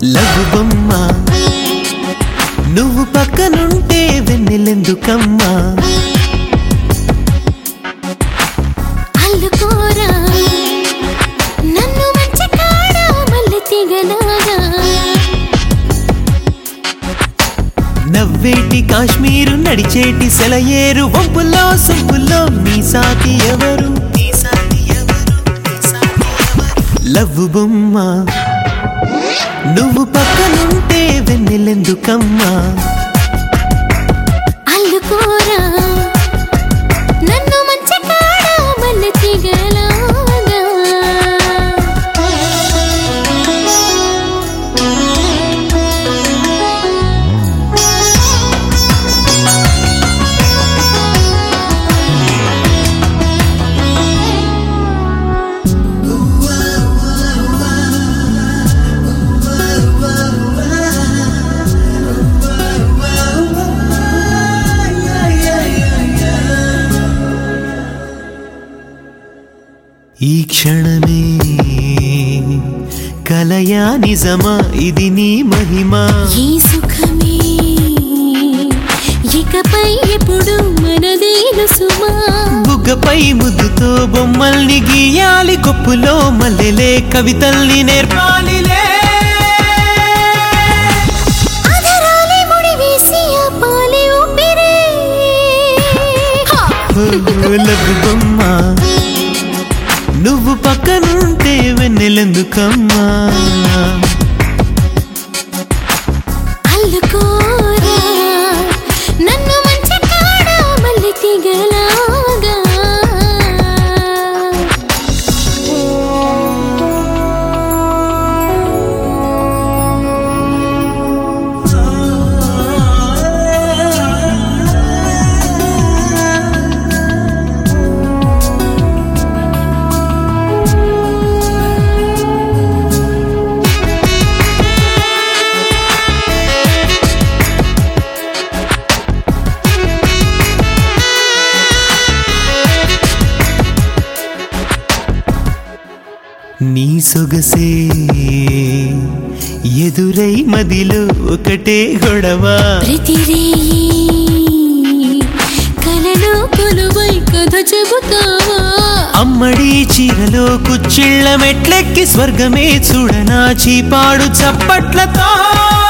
లఘు బొమ్మ నువ్వు పక్కనుంటే వెన్నెలెందుకమ్మా అల్లుకోరా నన్ను మంచి కాడ మళ్ళీ తిగలాగా నవ్వేటి కాశ్మీరు నడిచేటి సెలయేరు ఒంపుల్లో సొంపుల్లో మీ సాటి ఎవరు మీ సాటి ఎవరు మీ సాటి ఎవరు లవ్వు బొమ్మ నువ్వు పక్కనుంటే వెన్నెలెందుకమ్మా అల్లుకోరా నన్ను మంచి కాడ మళ్ళీ తిగలాగా ఈ క్షణమే కలయా నిజమా ఇది నీ మహిమా ఈ సుఖమే ఇకపై ఎప్పుడు మనదేను సుమా బుగ్గపై ముద్దుతో బొమ్మల్ని గీయాలి కొప్పులో మల్లెలే కవితల్ని నేర్పాలిలే అధరాలే ముడి వేసి ఆపాలి ఊపిరే హా! లఘు బొమ్మ నువ్వు పక్కనుంటే వెన్నెలెందుకమ్మా అల్లుకోరా నన్ను మంచి కాడ మళ్ళీ తిగలాగా నీ సొగసే ఎదురై మదిలో ఒకటే గొడవ ప్రతిరేయి కలలో కొలువై కథ చెబుతావా అమ్మడి చీరలో కుచ్చిళ్ళ మెట్లెక్కి స్వర్గమే చూడనా చీపాడు చప్పట్లతో